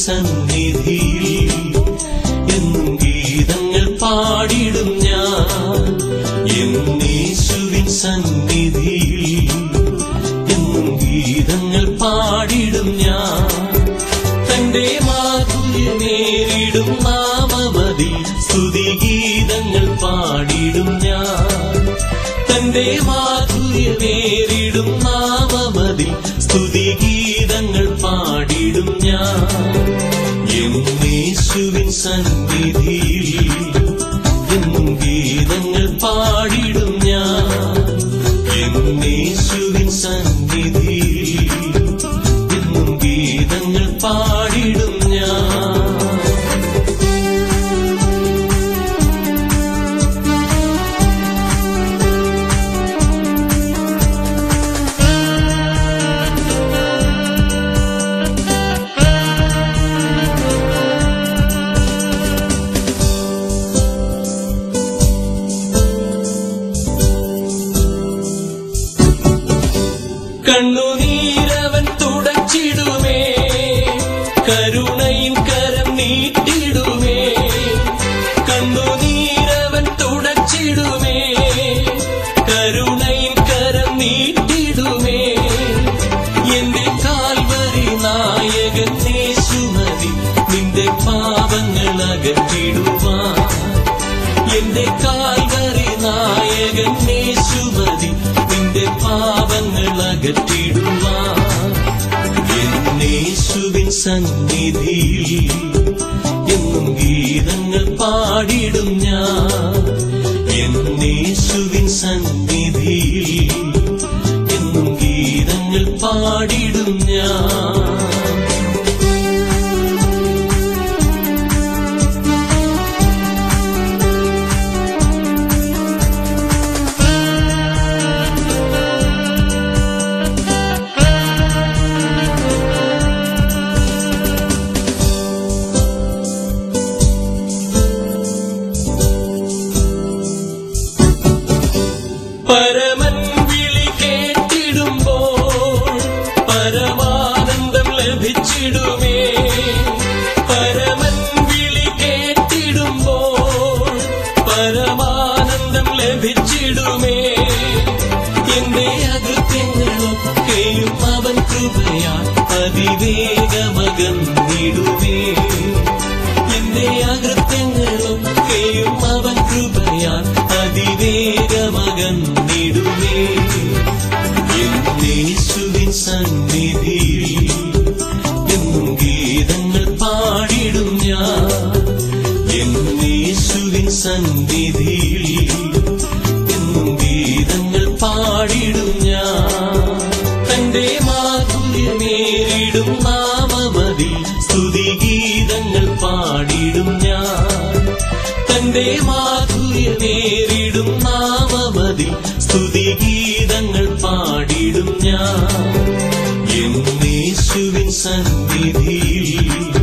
സന്നിധിയിൽ എന്നും ഗീതങ്ങൾ പാടിടും ഞാൻ എന്നേശുവിൻ സന്നിധിയിൽ എന്നും ഗീതങ്ങൾ പാടിടും ഞാൻ തന്റെ മാധുര്യമേറിടും നാമമതി സ്തുതിഗീതങ്ങൾ പാടിടും ഞാൻ തന്റെ മാധുര്യമേറിടും നാമമതി സ്തുതിഗീതങ്ങൾ പാടിടും ഞാൻ എന്നേശുവിൻ സന്നിധിയിൽ എന്നും ഗീതങ്ങൾ പാടിടും ഞാൻ എന്നേശുവിൻ സന്നിധിയിൽ എന്നും ഗീതങ്ങൾ പാടിടും ഞാൻ കണ്ണുനീരവൻ തുടച്ചിടുമേ കരുണയിൻ കരം നീട്ടിടുമേ കണ്ണുനീരവൻ തുടച്ചിടുമേ കരുണയിൻ കരം നീട്ടിടുമേ എന്റെ കാൽവരി നായകൻ യേശുമതി നിന്റെ പാപങ്ങൾ അകറ്റിടുവാൻ എന്റെ കാൽവരി നായകൻ യേശുമതി നിന്റെ പാപങ്ങൾ അകറ്റിടുവാൻ എന്നേശുവിൻ സന്നിധിയിൽ എന്നും ഗീതങ്ങൾ പാടിടും ഞാൻ എന്നേശുവിൻ സന്നിധിയിൽ എന്നും ഗീതങ്ങൾ പാടിടും ഞാൻ പരമൻ വിളി കേട്ടിടുമ്പോൾ പരമാനന്ദം ലഭിച്ചിടുമേ പരമൻ വിളി കേട്ടിടുമ്പോൾ പരമാനന്ദം ലഭിച്ചിടുമേ എന്റെ അകൃത്യങ്ങളൊക്കെയും അവൻ കൃപയാൽ അതിവേഗമകന്നിടുമേ എന്റെ അകൃത്യങ്ങളൊക്കെയും അവൻ കൃപയാൽ അതിവേഗമകന്നിടുമേ എന്നേശുവിൻ സന്നിധിയിൽ എന്നും ഗീതങ്ങൾ പാടിടും ഞാൻ എന്നേശുവിൻ സന്നിധിയിൽ എന്നും ഗീതങ്ങൾ പാടിടും ഞാൻ തന്റെ മാധുര്യമേറിടും നാമമതി സ്തുതിഗീതങ്ങൾ പാടിടും ഞാൻ തന്റെ മാധുര്യമേറിടുടും നാമമതി സ്തുതിഗീതങ്ങൾ പാടിടും ഞാൻ എന്നേശുവിൻ സന്നിധിയിൽ